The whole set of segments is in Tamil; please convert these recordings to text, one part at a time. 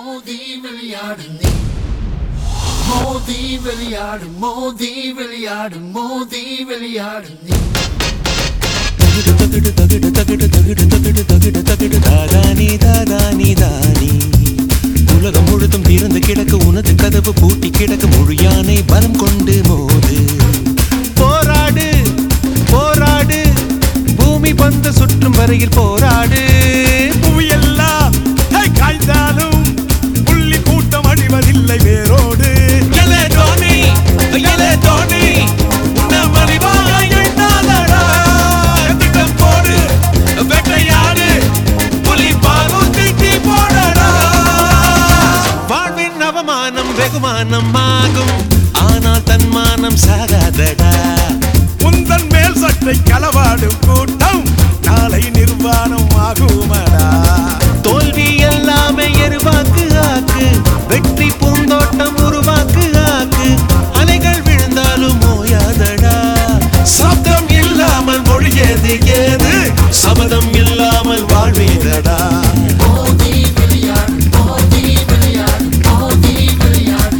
மோதி விளையாடு நீ மோதி விளையாடு மோதி விளையாடு மோதி விளையாடு நீ தகிடு தகிடு தகிடு தகிடு தகிடு தகிடு தகிடு தகிடு தாதானி தாதானி தானி உலகம் முழுதும் திறந்து கிடக்கு உனது கதவு பூட்டி கிடக்கு முழு யானை பலம் கொண்டு மோது போராடு போராடு பூமி பந்து சுற்றும் வரையில் போராடு புவியெல்லாம் ஹே, காய்ந்தாலும் புள்ளி கூட்டம் அடிவதில்லை வேரோடு எலே தோனி எலே தோனி உன்னை மலிவாய் எண்ணாதடா திட்டம் போடு வேட்டையாடு புலி பாலும் திட்டி போடடா வாழ்வின் அவமானம் வெகுமானம் ஆகும் ஆனால் தன்மானம் சாகாதடா உந்தன் மேல் சட்டை களவாடும் கூட்டம் நாளை நிர்வாணம் ஆகுமடா தோல்வி எல்லாமே எருவாக்கு ஆக்கு வெற்றி பூந்தோட்டம் உருவாக்கு ஆக்கு அலைகள் விழுந்தாலும் ஓயாதடா சப்தம் இல்லாமல் மொழியது ஏது சபதம் இல்லாமல் வாழ்வேதடா மோதி விளையாடு மோதி விளையாடு மோதி விளையாடு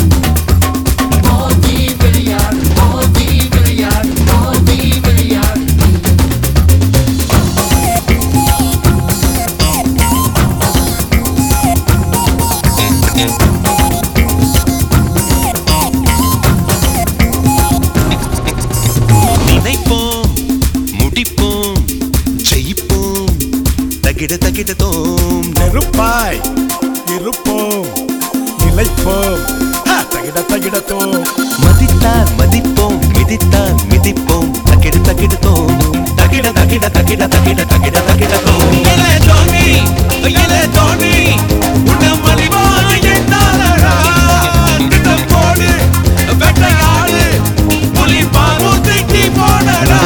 மோதி விளையாடு மோதி விளையாடு மோதி விளையாடு நினைப்போம் முடிப்போம் ஜெயிப்போம் தகிட தகிட தோம் நெருப்பாய் இருப்போம் நிலைப்போம் ஹ, தகிட தகிடத்தோம் மதித்தால் மதிப்போம் மிதித்தால் மிதிப்போம் தகிட தகிட தோம் தகிட தகிட தகிட தகிட தகிட தகிட தோம் எலே தோனி எலே தோனி உன்னை மலிவாய் எண்ணாதடா திட்டம் போடு வெட்டையாடு புலி பாலும் திட்டி போடடா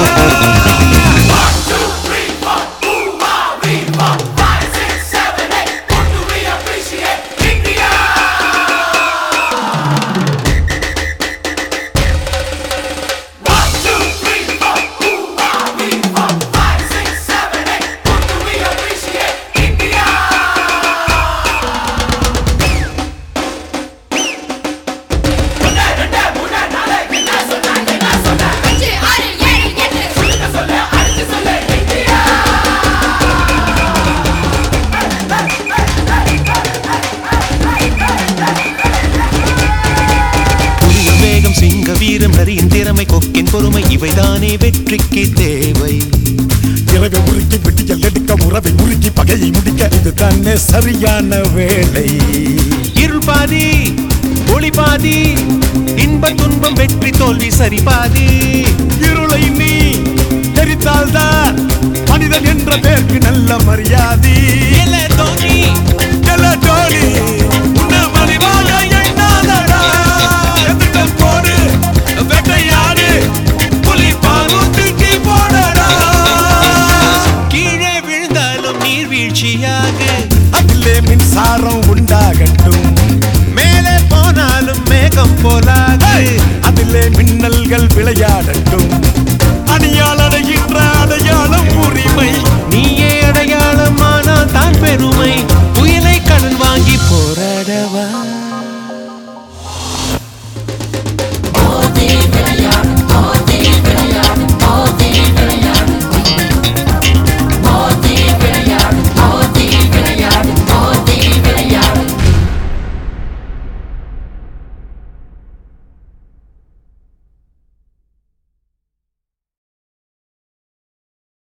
அஞ்சு ஆறு ஏழு எட்டு சொல்லுங்க சொல்லு அடிச்சு சொல்லு இந்தியா புலியின் வேகம் சிங்க வீரம் நரியின் திறமை கொக்கின் பொறுமை இவைதானே வெற்றிக்கு தேவை இரவை முறுக்கி விட்டியல் எடுக்க உறவை முறுக்கி பகையை முடிக்க இது தானே சரியான வேலை இருள் பாதி ஒளி பாதி இன்ப துன்பம் வெற்றி தோல்வி சரி பாதி இருளை நீ எரித்தால்தான் மனிதன் என்ற பேருக்கு நல்ல மரியாதை எலே தோனி எல டோலி